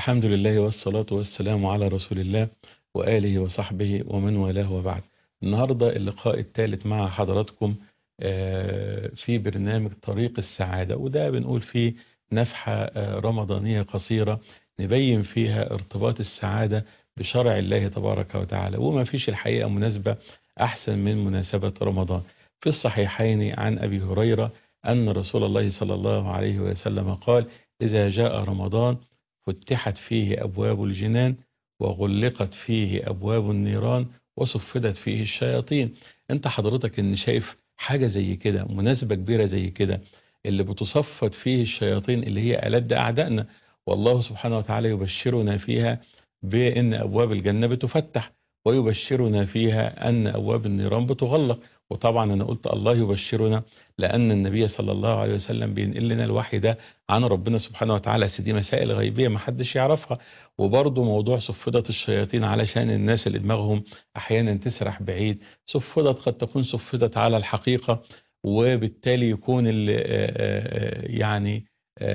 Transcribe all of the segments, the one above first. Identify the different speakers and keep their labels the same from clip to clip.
Speaker 1: الحمد لله والصلاة والسلام على رسول الله وآله وصحبه ومن والاه وبعد النهاردة اللقاء الثالث مع حضراتكم آه، في برنامج طريق السعادة وده بنقول فيه نفحة آه، رمضانية قصيرة نبين فيها ارتباط السعادة بشرع الله تبارك وتعالى وما فيش الحقيقة مناسبة أحسن من مناسبة رمضان في الصحيحين عن أبي هريرة أن رسول الله صلى الله عليه وسلم قال إذا جاء رمضان فتحت فيه أبواب الجنان وغلقت فيه أبواب النيران وصفدت فيه الشياطين انت حضرتك ان شايف حاجة زي كده مناسبة كبيرة زي كده اللي بتصفد فيه الشياطين اللي هي ألد أعدائنا والله سبحانه وتعالى يبشرنا فيها بأن أبواب الجنة بتفتح ويبشرنا فيها أن أبواب النيران بتغلق وطبعا أنا قلت الله يبشرنا لأن النبي صلى الله عليه وسلم بينقل لنا الوحي ده عن ربنا سبحانه وتعالى دي مسائل غيبية ما حدش يعرفها وبرضه موضوع صفدة الشياطين علشان الناس اللي دماغهم أحيانا تسرح بعيد صفدت قد تكون صفدت على الحقيقة وبالتالي يكون يعني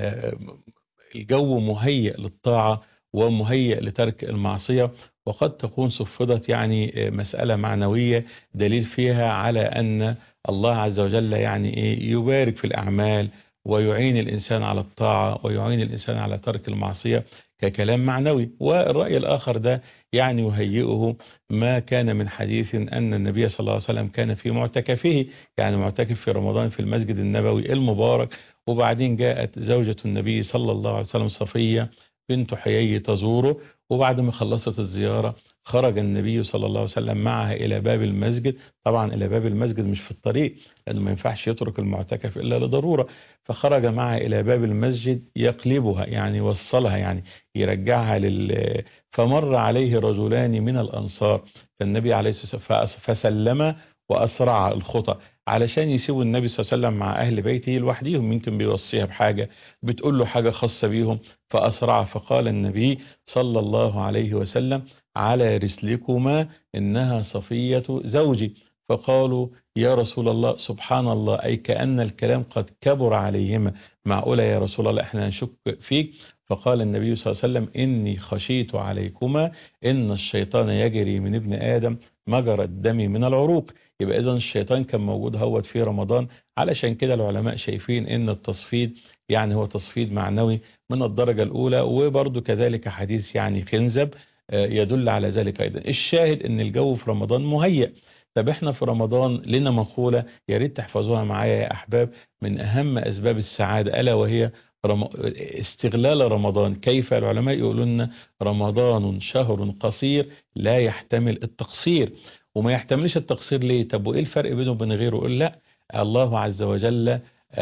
Speaker 1: الجو مهيئ للطاعة ومهيئ لترك المعصية وقد تكون صفدت يعني مسألة معنوية دليل فيها على أن الله عز وجل يعني إيه يبارك في الأعمال ويعين الإنسان على الطاعة ويعين الإنسان على ترك المعصية ككلام معنوي والرأي الآخر ده يعني يهيئه ما كان من حديث أن النبي صلى الله عليه وسلم كان في معتكفه يعني معتكف في رمضان في المسجد النبوي المبارك وبعدين جاءت زوجة النبي صلى الله عليه وسلم صفية بنت حيي تزوره وبعد ما خلصت الزيارة خرج النبي صلى الله عليه وسلم معها إلى باب المسجد طبعا إلى باب المسجد مش في الطريق لأنه ما ينفعش يترك المعتكف إلا لضرورة فخرج معها إلى باب المسجد يقلبها يعني وصلها يعني يرجعها لل فمر عليه رجلان من الأنصار فالنبي عليه الصلاة والسلام فسلم وأسرع الخطى علشان يسيبوا النبي صلى الله عليه وسلم مع أهل بيته لوحديهم يمكن بيوصيها بحاجة بتقول له حاجة خاصة بيهم فأسرع فقال النبي صلى الله عليه وسلم على رسلكما إنها صفية زوجي فقالوا يا رسول الله سبحان الله أي كأن الكلام قد كبر عليهما معقولة يا رسول الله احنا نشك فيك فقال النبي صلى الله عليه وسلم إني خشيت عليكما إن الشيطان يجري من ابن آدم مجرى الدم من العروق يبقى إذا الشيطان كان موجود هوت في رمضان علشان كده العلماء شايفين إن التصفيد يعني هو تصفيد معنوي من الدرجة الأولى وبرضه كذلك حديث يعني خنزب يدل على ذلك أيضا الشاهد إن الجو في رمضان مهيئ طب احنا في رمضان لنا مقولة يا ريت تحفظوها معايا يا أحباب من أهم أسباب السعادة ألا وهي رم... استغلال رمضان كيف العلماء يقولون رمضان شهر قصير لا يحتمل التقصير وما يحتملش التقصير ليه طب وإيه الفرق بينه وبين غيره يقول لا الله عز وجل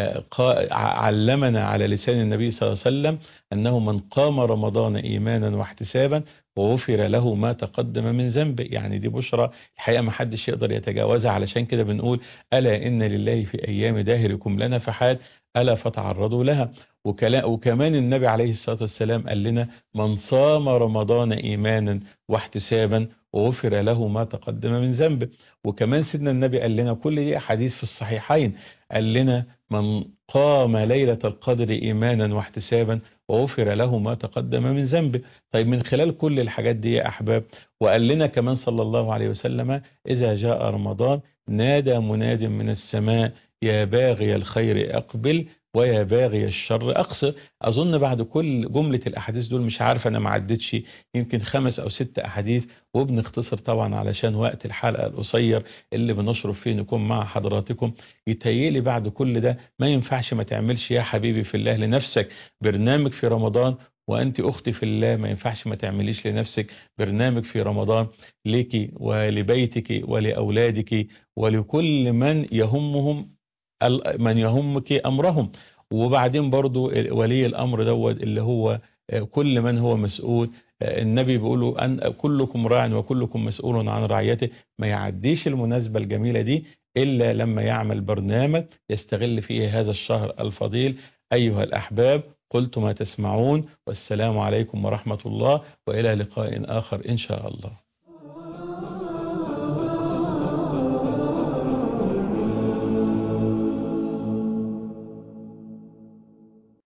Speaker 1: علمنا على لسان النبي صلى الله عليه وسلم أنه من قام رمضان إيمانا واحتسابا وغفر له ما تقدم من ذنبه يعني دي بشرى الحقيقة ما حدش يقدر يتجاوزها علشان كده بنقول ألا إن لله في أيام داهركم لنفحات ألا فتعرضوا لها وكمان النبي عليه الصلاة والسلام قال لنا من صام رمضان إيمانا واحتسابا وغفر له ما تقدم من ذنبه وكمان سيدنا النبي قال لنا كل دي أحاديث في الصحيحين قال لنا من قام ليلة القدر إيمانا واحتسابا وغفر له ما تقدم من ذنبه طيب من خلال كل الحاجات دي يا أحباب وقال لنا كمان صلى الله عليه وسلم إذا جاء رمضان نادى مناد من السماء يا باغي الخير أقبل ويا باغي الشر أقصر أظن بعد كل جملة الأحاديث دول مش عارف أنا ما عدتش يمكن خمس أو ست أحاديث وبنختصر طبعا علشان وقت الحلقة القصير اللي بنشرف فيه نكون مع حضراتكم يتهيألي بعد كل ده ما ينفعش ما تعملش يا حبيبي في الله لنفسك برنامج في رمضان وأنت أختي في الله ما ينفعش ما تعمليش لنفسك برنامج في رمضان لك ولبيتك ولأولادك ولكل من يهمهم من يهمك أمرهم وبعدين برضو ولي الأمر دوت اللي هو كل من هو مسؤول النبي بيقولوا أن كلكم راع وكلكم مسؤول عن رعيته ما يعديش المناسبة الجميلة دي إلا لما يعمل برنامج يستغل فيه هذا الشهر الفضيل أيها الأحباب قلت ما تسمعون والسلام عليكم ورحمة الله وإلى لقاء آخر إن شاء الله